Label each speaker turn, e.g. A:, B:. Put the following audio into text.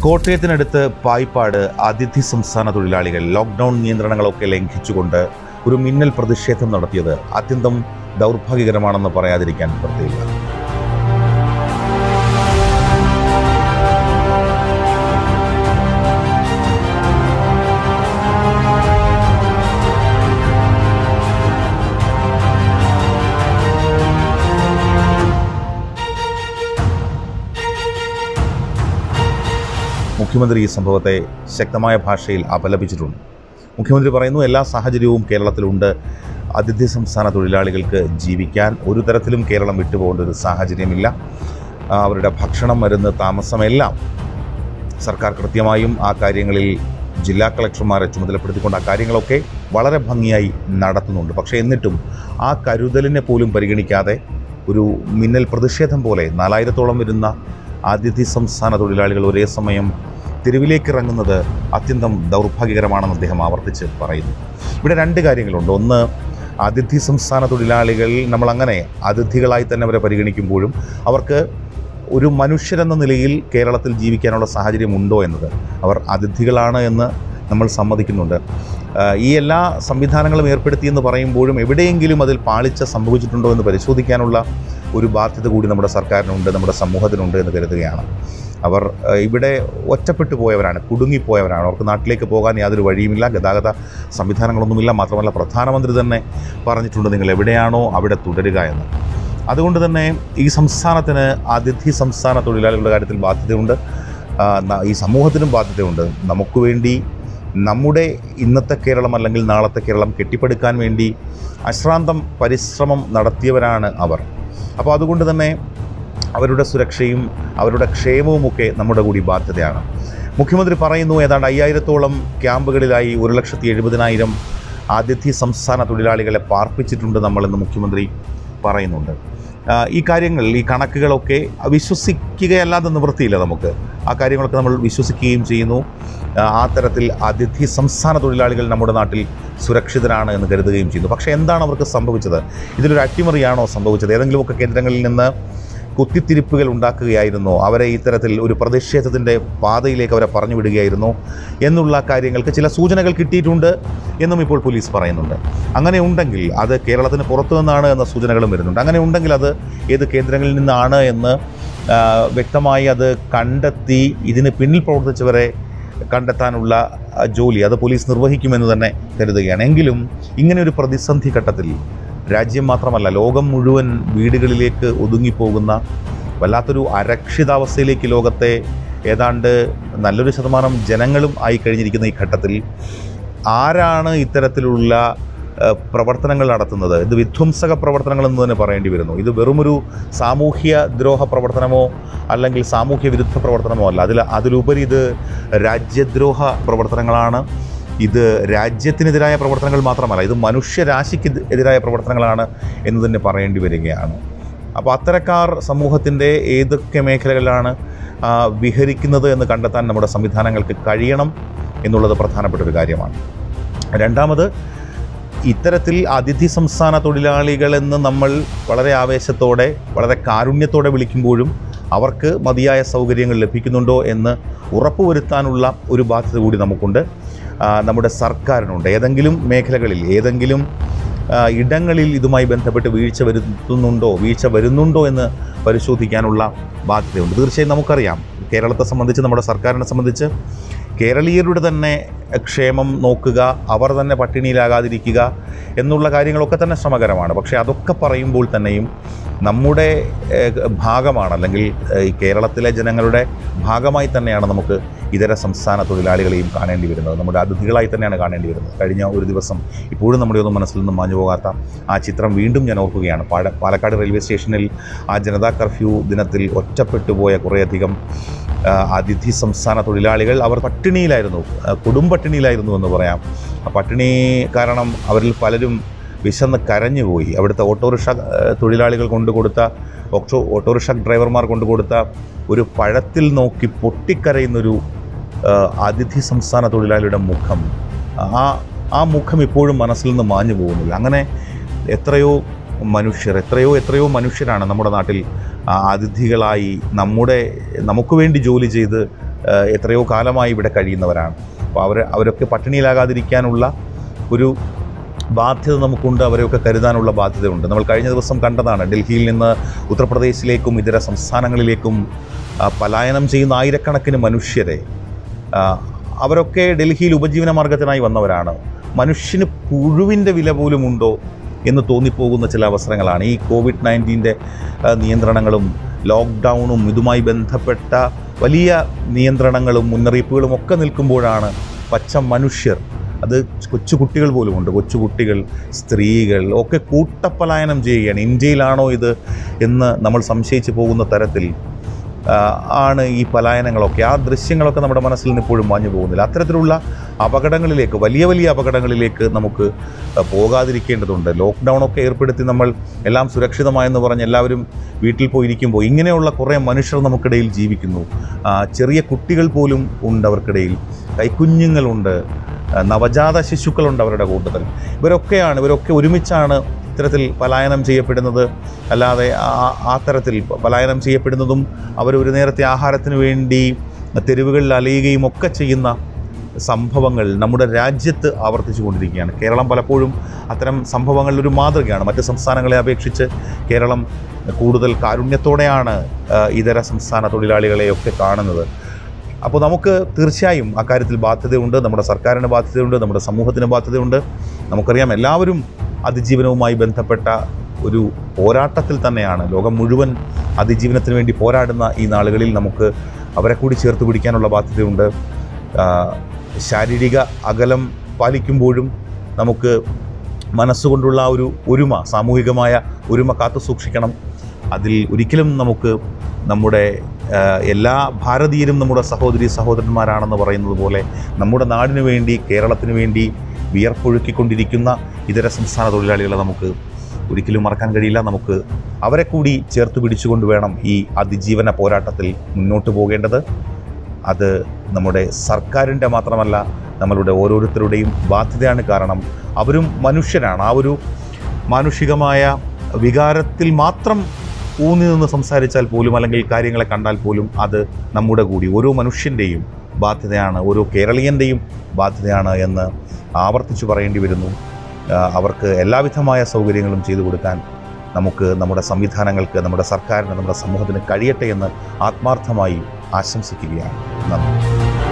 A: കോട്ടയത്തിനടുത്ത് പായിപ്പാട് അതിഥി സംസ്ഥാന തൊഴിലാളികൾ ലോക്ക്ഡൗൺ നിയന്ത്രണങ്ങളൊക്കെ ലംഘിച്ചുകൊണ്ട് ഒരു മിന്നൽ പ്രതിഷേധം നടത്തിയത് അത്യന്തം ദൗർഭാഗ്യകരമാണെന്ന് പറയാതിരിക്കാൻ പ്രത്യേകില്ല മുഖ്യമന്ത്രി ഈ സംഭവത്തെ ശക്തമായ ഭാഷയിൽ അപലപിച്ചിട്ടുണ്ട് മുഖ്യമന്ത്രി പറയുന്നു എല്ലാ സാഹചര്യവും കേരളത്തിലുണ്ട് അതിഥി സംസ്ഥാന തൊഴിലാളികൾക്ക് ജീവിക്കാൻ ഒരു തരത്തിലും കേരളം വിട്ടുപോകേണ്ട ഒരു സാഹചര്യമില്ല ആ, അവരുടെ ഭക്ഷണം മരുന്ന് താമസമെല്ലാം സർക്കാർ കൃത്യമായും ആ കാര്യങ്ങളിൽ ജില്ലാ കളക്ടർമാരെ ചുമതലപ്പെടുത്തിക്കൊണ്ട് ആ കാര്യങ്ങളൊക്കെ വളരെ ഭംഗിയായി നടത്തുന്നുണ്ട് പക്ഷേ എന്നിട്ടും ആ കരുതലിനെ പോലും പരിഗണിക്കാതെ ഒരു മിന്നൽ പ്രതിഷേധം പോലെ നാലായിരത്തോളം വരുന്ന ആതിഥി സംസ്ഥാന തൊഴിലാളികൾ ഒരേ സമയം തെരുവിലേക്ക് ഇറങ്ങുന്നത് അത്യന്തം ദൗർഭാഗ്യകരമാണെന്ന് അദ്ദേഹം ആവർത്തിച്ച് പറയുന്നു ഇവിടെ രണ്ട് കാര്യങ്ങളുണ്ട് ഒന്ന് അതിഥി സംസ്ഥാന തൊഴിലാളികൾ നമ്മളങ്ങനെ അതിഥികളായി തന്നെ അവരെ പരിഗണിക്കുമ്പോഴും അവർക്ക് ഒരു മനുഷ്യരെന്ന നിലയിൽ കേരളത്തിൽ ജീവിക്കാനുള്ള സാഹചര്യം ഉണ്ടോ എന്നത് അവർ അതിഥികളാണ് എന്ന് നമ്മൾ സമ്മതിക്കുന്നുണ്ട് ആ, ഈ എല്ലാ സംവിധാനങ്ങളും ഏർപ്പെടുത്തിയെന്ന് പറയുമ്പോഴും എവിടെയെങ്കിലും അതിൽ പാളിച്ച സംഭവിച്ചിട്ടുണ്ടോ എന്ന് പരിശോധിക്കാനുള്ള ഒരു ബാധ്യത കൂടി നമ്മുടെ സർക്കാരിനുണ്ട് നമ്മുടെ സമൂഹത്തിനുണ്ട് എന്ന് കരുതുകയാണ് അവർ ആ, ഇവിടെ ഒറ്റപ്പെട്ടു പോയവരാണ് കുടുങ്ങിപ്പോയവരാണ് അവർക്ക് നാട്ടിലേക്ക് പോകാൻ യാതൊരു വഴിയുമില്ല ഗതാഗത സംവിധാനങ്ങളൊന്നുമില്ല മാത്രമല്ല പ്രധാനമന്ത്രി തന്നെ പറഞ്ഞിട്ടുണ്ട് നിങ്ങൾ എവിടെയാണോ അവിടെ തുടരുക എന്ന് അതുകൊണ്ട് തന്നെ ഈ സംസ്ഥാനത്തിന് അതിഥി സംസ്ഥാന തൊഴിലാളികളുടെ കാര്യത്തിൽ ബാധ്യതയുണ്ട് ആ, ന- ഈ സമൂഹത്തിനും ബാധ്യതയുണ്ട് നമുക്ക് വേണ്ടി നമ്മുടെ ഇന്നത്തെ കേരളം അല്ലെങ്കിൽ നാളത്തെ കേരളം കെട്ടിപ്പടുക്കാൻ വേണ്ടി അശ്രാന്തം പരിശ്രമം നടത്തിയവരാണ് അവർ അപ്പോൾ അതുകൊണ്ട് തന്നെ അവരുടെ സുരക്ഷയും അവരുടെ ക്ഷേമവുമൊക്കെ നമ്മുടെ കൂടി ബാധ്യതയാണ് മുഖ്യമന്ത്രി പറയുന്നു ഏതാണ്ട് അയ്യായിരത്തോളം ക്യാമ്പുകളിലായി ഒരു ലക്ഷത്തി എഴുപതിനായിരം ആതിഥ്യ സംസ്ഥാന തൊഴിലാളികളെ പാർപ്പിച്ചിട്ടുണ്ട് നമ്മളെന്ന് മുഖ്യമന്ത്രി പറയുന്നുണ്ട് ആ, ഈ കാര്യങ്ങൾ ഈ കണക്കുകളൊക്കെ വിശ്വസിക്കുകയല്ലാതെ നിവൃത്തിയില്ല നമുക്ക് ആ കാര്യങ്ങളൊക്കെ നമ്മൾ വിശ്വസിക്കുകയും ചെയ്യുന്നു ആ, ആ തരത്തിൽ അതിഥി സംസ്ഥാന തൊഴിലാളികൾ നമ്മുടെ നാട്ടിൽ സുരക്ഷിതരാണ് എന്ന് കരുതുകയും ചെയ്യുന്നു പക്ഷേ എന്താണ് അവർക്ക് സംഭവിച്ചത് ഇതിലൊരു അട്ടിമറിയാണോ സംഭവിച്ചത് ഏതെങ്കിലുമൊക്കെ കേന്ദ്രങ്ങളിൽ നിന്ന് കുത്തിത്തിരിപ്പുകൾ ഉണ്ടാക്കുകയായിരുന്നോ അവരെ ഇത്തരത്തിൽ ഒരു പ്രതിഷേധത്തിൻ്റെ പാതയിലേക്ക് അവരെ പറഞ്ഞു വിടുകയായിരുന്നോ എന്നുള്ള കാര്യങ്ങൾക്ക് ചില സൂചനകൾ കിട്ടിയിട്ടുണ്ട് എന്നും ഇപ്പോൾ പോലീസ് പറയുന്നുണ്ട് അങ്ങനെ ഉണ്ടെങ്കിൽ അത് കേരളത്തിന് പുറത്തു നിന്നാണ് എന്ന സൂചനകളും വരുന്നുണ്ട് അങ്ങനെ ഉണ്ടെങ്കിൽ അത് ഏത് കേന്ദ്രങ്ങളിൽ നിന്നാണ് എന്ന് ആ, വ്യക്തമായി അത് കണ്ടെത്തി ഇതിന് പിന്നിൽ പ്രവർത്തിച്ചവരെ കണ്ടെത്താനുള്ള ആ, ജോലി അത് പോലീസ് നിർവഹിക്കുമെന്ന് തന്നെ കരുതുകയാണ് എങ്കിലും ഇങ്ങനെ ഒരു പ്രതിസന്ധി ഘട്ടത്തിൽ രാജ്യം മാത്രമല്ല ലോകം മുഴുവൻ വീടുകളിലേക്ക് ഒതുങ്ങിപ്പോകുന്ന വല്ലാത്തൊരു അരക്ഷിതാവസ്ഥയിലേക്ക് ലോകത്തെ ഏതാണ്ട് നല്ലൊരു ശതമാനം ജനങ്ങളും ആയി കഴിഞ്ഞിരിക്കുന്ന ഈ ഘട്ടത്തിൽ ആരാണ് ഇത്തരത്തിലുള്ള ഏഹ്, പ്രവർത്തനങ്ങൾ നടത്തുന്നത് ഇത് വിധ്വംസക പ്രവർത്തനങ്ങൾ എന്ന് തന്നെ പറയേണ്ടി വരുന്നു ഇത് വെറുമൊരു സാമൂഹ്യ ദ്രോഹ പ്രവർത്തനമോ അല്ലെങ്കിൽ സാമൂഹ്യ വിരുദ്ധ പ്രവർത്തനമോ അല്ല അതിൽ അതിലുപരി ഇത് രാജ്യദ്രോഹ പ്രവർത്തനങ്ങളാണ് ഇത് രാജ്യത്തിനെതിരായ പ്രവർത്തനങ്ങൾ മാത്രമല്ല ഇത് മനുഷ്യരാശിക്ക് ഇത് എതിരായ പ്രവർത്തനങ്ങളാണ് എന്ന് തന്നെ പറയേണ്ടി വരികയാണ് അപ്പോൾ അത്തരക്കാർ സമൂഹത്തിൻ്റെ ഏതൊക്കെ മേഖലകളിലാണ് ആ, വിഹരിക്കുന്നത് എന്ന് കണ്ടെത്താൻ നമ്മുടെ സംവിധാനങ്ങൾക്ക് കഴിയണം എന്നുള്ളത് പ്രധാനപ്പെട്ട ഒരു കാര്യമാണ് രണ്ടാമത് ഇത്തരത്തിൽ അതിഥി സംസ്ഥാന തൊഴിലാളികളെന്ന് നമ്മൾ വളരെ ആവേശത്തോടെ വളരെ കാരുണ്യത്തോടെ വിളിക്കുമ്പോഴും അവർക്ക് മതിയായ സൗകര്യങ്ങൾ ലഭിക്കുന്നുണ്ടോ എന്ന് ഉറപ്പുവരുത്താനുള്ള ഒരു ബാധ്യത കൂടി നമുക്കുണ്ട് ആ, നമ്മുടെ സർക്കാരിനുണ്ട് ഏതെങ്കിലും മേഖലകളിൽ ഏതെങ്കിലും ആ, ഇടങ്ങളിൽ ഇതുമായി ബന്ധപ്പെട്ട് വീഴ്ച വരുത്തുന്നുണ്ടോ വീഴ്ച വരുന്നുണ്ടോ എന്ന് പരിശോധിക്കാനുള്ള ബാധ്യതയുണ്ട് തീർച്ചയായും നമുക്കറിയാം കേരളത്തെ സംബന്ധിച്ച് നമ്മുടെ സർക്കാരിനെ സംബന്ധിച്ച് കേരളീയരുടെ തന്നെ ക്ഷേമം നോക്കുക അവർ തന്നെ പട്ടിണിയിലാകാതിരിക്കുക എന്നുള്ള കാര്യങ്ങളൊക്കെ തന്നെ ശ്രമകരമാണ് പക്ഷേ അതൊക്കെ പറയുമ്പോൾ തന്നെയും നമ്മുടെ ഏഹ്, ഭാഗമാണ് അല്ലെങ്കിൽ ഏഹ്, ഈ കേരളത്തിലെ ജനങ്ങളുടെ ഭാഗമായി തന്നെയാണ് നമുക്ക് ഇതര സംസ്ഥാന തൊഴിലാളികളെയും കാണേണ്ടി വരുന്നത് നമ്മുടെ അതിഥികളായി തന്നെയാണ് കാണേണ്ടി വരുന്നത് കഴിഞ്ഞ ഒരു ദിവസം ഇപ്പോഴും നമ്മുടെ ഒന്നും മനസ്സിൽ നിന്ന് മാഞ്ഞു പോകാത്ത ആ ചിത്രം വീണ്ടും ഞാൻ ഓർക്കുകയാണ് പാല പാലക്കാട് റെയിൽവേ സ്റ്റേഷനിൽ ആ ജനതാ കർഫ്യൂ ദിനത്തിൽ ഒറ്റപ്പെട്ടു പോയ കുറേയധികം ആ, അതിഥി സംസ്ഥാന തൊഴിലാളികൾ അവർ പട്ടിണിയിലായിരുന്നു ആ, കൊടും പട്ടിണിയിലായിരുന്നു എന്ന് പറയാം ആ പട്ടിണി കാരണം അവരിൽ പലരും വിശന്ന് കരഞ്ഞുപോയി അവിടുത്തെ ഓട്ടോറിക്ഷ ആ, തൊഴിലാളികൾ കൊണ്ടു കൊടുത്ത ഓട്ടോ ഓട്ടോറിക്ഷ ഡ്രൈവർമാർ കൊണ്ടു കൊടുത്ത ഒരു പഴത്തിൽ നോക്കി പൊട്ടിക്കരയുന്നൊരു ആ, അതിഥി സംസ്ഥാന തൊഴിലാളിയുടെ മുഖം ആ ആ മുഖം ഇപ്പോഴും മനസ്സിൽ നിന്ന് മാഞ്ഞു പോകുന്നില്ല അങ്ങനെ എത്രയോ മനുഷ്യർ എത്രയോ എത്രയോ മനുഷ്യരാണ് നമ്മുടെ നാട്ടിൽ ആ, അതിഥികളായി നമ്മുടെ നമുക്ക് വേണ്ടി ജോലി ചെയ്ത് ഏഹ്, എത്രയോ കാലമായി ഇവിടെ കഴിയുന്നവരാണ് അപ്പോൾ അവർ അവരൊക്കെ പട്ടിണിയിലാകാതിരിക്കാനുള്ള ഒരു ബാധ്യത നമുക്കുണ്ട് അവരെയൊക്കെ കരുതാനുള്ള ബാധ്യതയുണ്ട് നമ്മൾ കഴിഞ്ഞ ദിവസം കണ്ടതാണ് ഡൽഹിയിൽ നിന്ന് ഉത്തർപ്രദേശിലേക്കും ഇതര സംസ്ഥാനങ്ങളിലേക്കും ആ, പലായനം ചെയ്യുന്ന ആയിരക്കണക്കിന് മനുഷ്യരെ ആ, അവരൊക്കെ ഡൽഹിയിൽ ഉപജീവന മാർഗത്തിനായി വന്നവരാണ് മനുഷ്യന് പുഴുവിൻ്റെ വില പോലും ഉണ്ടോ എന്ന് തോന്നിപ്പോകുന്ന ചില അവസരങ്ങളാണ് ഈ കോവിഡ് നയൻറ്റീൻ്റെ നിയന്ത്രണങ്ങളും ലോക്ക്ഡൗണും ഇതുമായി ബന്ധപ്പെട്ട വലിയ നിയന്ത്രണങ്ങളും മുന്നറിയിപ്പുകളും ഒക്കെ നിൽക്കുമ്പോഴാണ് പച്ച മനുഷ്യർ അത് കൊച്ചു കുട്ടികൾ പോലുമുണ്ട് കൊച്ചു കുട്ടികൾ സ്ത്രീകൾ ഒക്കെ കൂട്ടപ്പലായനം ചെയ്യുകയാണ് ഇന്ത്യയിലാണോ ഇത് എന്ന് നമ്മൾ സംശയിച്ചു പോകുന്ന തരത്തിൽ ആ, ആണ് ഈ പലായനങ്ങളൊക്കെ ആ ദൃശ്യങ്ങളൊക്കെ നമ്മുടെ മനസ്സിൽ നിന്ന് ഇപ്പോഴും മാഞ്ഞു പോകുന്നില്ല അത്തരത്തിലുള്ള അപകടങ്ങളിലേക്ക് വലിയ വലിയ അപകടങ്ങളിലേക്ക് നമുക്ക് പോകാതിരിക്കേണ്ടതുണ്ട് ലോക്ക്ഡൗണൊക്കെ ഏർപ്പെടുത്തി നമ്മൾ എല്ലാം സുരക്ഷിതമായെന്ന് പറഞ്ഞ് എല്ലാവരും വീട്ടിൽ പോയി ഇരിക്കുമ്പോൾ ഇങ്ങനെയുള്ള കുറേ മനുഷ്യർ നമുക്കിടയിൽ ജീവിക്കുന്നു ആ, ചെറിയ കുട്ടികൾ പോലും ഉണ്ട് അവർക്കിടയിൽ കൈക്കുഞ്ഞുങ്ങളുണ്ട് ആ, നവജാത ശിശുക്കളുണ്ട് അവരുടെ കൂട്ടത്തിൽ ഇവരൊക്കെയാണ് ഇവരൊക്കെ ഒരുമിച്ചാണ് ഇത്തരത്തിൽ പലായനം ചെയ്യപ്പെടുന്നത് അല്ലാതെ ആ- ആ തരത്തിൽ പലായനം ചെയ്യപ്പെടുന്നതും അവർ ഒരു നേരത്തെ ആഹാരത്തിന് വേണ്ടി തെരുവുകളിൽ അലയുകയും ഒക്കെ ചെയ്യുന്ന സംഭവങ്ങൾ നമ്മുടെ രാജ്യത്ത് ആവർത്തിച്ചു കൊണ്ടിരിക്കുകയാണ് കേരളം പലപ്പോഴും അത്തരം സംഭവങ്ങളിൽ ഒരു മാതൃകയാണ് മറ്റ് സംസ്ഥാനങ്ങളെ അപേക്ഷിച്ച് കേരളം കൂടുതൽ കാരുണ്യത്തോടെയാണ് ആ, ഇതര സംസ്ഥാന തൊഴിലാളികളെയൊക്കെ കാണുന്നത് അപ്പോൾ നമുക്ക് തീർച്ചയായും അക്കാര്യത്തിൽ ബാധ്യതയുണ്ട് നമ്മുടെ സർക്കാരിന് ബാധ്യതയുണ്ട് നമ്മുടെ സമൂഹത്തിന് ബാധ്യതയുണ്ട് നമുക്കറിയാം എല്ലാവരും അതിജീവനവുമായി ബന്ധപ്പെട്ട ഒരു പോരാട്ടത്തിൽ തന്നെയാണ് ലോകം മുഴുവൻ അതിജീവനത്തിന് വേണ്ടി പോരാടുന്ന ഈ നാളുകളിൽ നമുക്ക് അവരെ കൂടി ചേർത്ത് പിടിക്കാനുള്ള ബാധ്യതയുണ്ട് ആ, ശാരീരിക അകലം പാലിക്കുമ്പോഴും നമുക്ക് മനസ്സുകൊണ്ടുള്ള ആ ഒരു ഒരുമ സാമൂഹികമായ ഒരുമ കാത്തു സൂക്ഷിക്കണം അതിൽ ഒരിക്കലും നമുക്ക് നമ്മുടെ ആ, എല്ലാ ഭാരതീയരും നമ്മുടെ സഹോദരി സഹോദരന്മാരാണെന്ന് പറയുന്നത് പോലെ നമ്മുടെ നാടിനു വേണ്ടി കേരളത്തിന് വേണ്ടി വിയർപ്പൊഴുക്കിക്കൊണ്ടിരിക്കുന്ന ഇതര സംസ്ഥാന തൊഴിലാളികളെ നമുക്ക് ഒരിക്കലും മറക്കാൻ കഴിയില്ല നമുക്ക് അവരെ കൂടി ചേർത്ത് പിടിച്ചുകൊണ്ട് വേണം ഈ അതിജീവന പോരാട്ടത്തിൽ മുന്നോട്ട് പോകേണ്ടത് അത് നമ്മുടെ സർക്കാരിൻ്റെ മാത്രമല്ല നമ്മളുടെ ഓരോരുത്തരുടെയും ബാധ്യതയാണ് കാരണം അവരും മനുഷ്യരാണ് ആ ഒരു മാനുഷികമായ വികാരത്തിൽ മാത്രം ഊന്നി നിന്ന് സംസാരിച്ചാൽ പോലും അല്ലെങ്കിൽ കാര്യങ്ങളെ കണ്ടാൽ പോലും അത് നമ്മുടെ കൂടി ഓരോ മനുഷ്യൻ്റെയും ബാധ്യതയാണ് ഓരോ കേരളീയൻ്റെയും ബാധ്യതയാണ് എന്ന് ആവർത്തിച്ചു പറയേണ്ടി വരുന്നു ആ, അവർക്ക് എല്ലാവിധമായ സൗകര്യങ്ങളും ചെയ്തു കൊടുക്കാൻ നമുക്ക് നമ്മുടെ സംവിധാനങ്ങൾക്ക് നമ്മുടെ സർക്കാരിന് നമ്മുടെ സമൂഹത്തിന് കഴിയട്ടെ എന്ന് ആത്മാർത്ഥമായി ആശംസിക്കുകയാണ് നന്ദി